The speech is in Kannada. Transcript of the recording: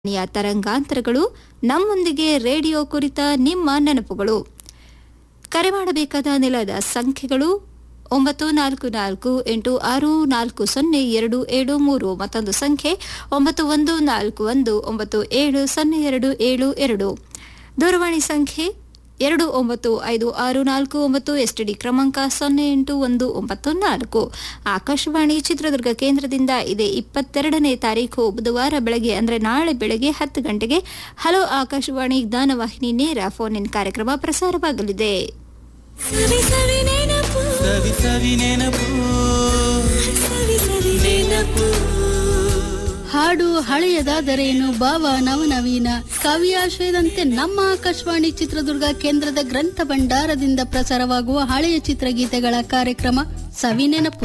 ಯ ತರಂಗಾಂತರಗಳು ನಮ್ಮೊಂದಿಗೆ ರೇಡಿಯೋ ಕುರಿತ ನಿಮ್ಮ ನೆನಪುಗಳು ಕರೆ ಮಾಡಬೇಕಾದ ನೆಲದ ಸಂಖ್ಯೆಗಳು ಒಂಬತ್ತು ನಾಲ್ಕು ನಾಲ್ಕು ಎಂಟು ಆರು ನಾಲ್ಕು ಸೊನ್ನೆ ಎರಡು ಏಳು ಮೂರು ಮತ್ತೊಂದು ಸಂಖ್ಯೆ ಒಂಬತ್ತು ಒಂದು ನಾಲ್ಕು ಒಂದು ಒಂಬತ್ತು ಏಳು ಸೊನ್ನೆ ಎರಡು ಏಳು ಎರಡು ದೂರವಾಣಿ ಸಂಖ್ಯೆ ಎರಡು ಒಂಬತ್ತು ಐದು ಆರು ನಾಲ್ಕು ಒಂಬತ್ತು ಎಸ್ಟಿಡಿ ಕ್ರಮಾಂಕ ಸೊನ್ನೆ ಎಂಟು ಒಂದು ಒಂಬತ್ತು ನಾಲ್ಕು ಆಕಾಶವಾಣಿ ಚಿತ್ರದುರ್ಗ ಕೇಂದ್ರದಿಂದ ಇದೆ ಇಪ್ಪತ್ತೆರಡನೇ ತಾರೀಕು ಬುಧವಾರ ಬೆಳಗ್ಗೆ ಅಂದರೆ ನಾಳೆ ಬೆಳಗ್ಗೆ ಹತ್ತು ಗಂಟೆಗೆ ಹಲೋ ಆಕಾಶವಾಣಿ ಜ್ಞಾನವಾಹಿನಿ ನೇರ ಫೋನ್ ಇನ್ ಕಾರ್ಯಕ್ರಮ ಪ್ರಸಾರವಾಗಲಿದೆ ಸವಿ ಸವಿ ನೆನಪು ಸವಿ ಸವಿ ನೆನಪು ಸವಿ ಸವಿ ನೆನಪು ಹಾಡು ಹಳೆಯದಾದರೇನು ಭಾವ ನವನವೀನ ಕವಿಯಾಶಯದಂತೆ ನಮ್ಮ ಆಕಾಶವಾಣಿ ಚಿತ್ರದುರ್ಗ ಕೇಂದ್ರದ ಗ್ರಂಥ ಭಂಡಾರದಿಂದ ಪ್ರಸಾರವಾಗುವ ಹಳೆಯ ಚಿತ್ರಗೀತೆಗಳ ಕಾರ್ಯಕ್ರಮ ಸವಿನೆನಪು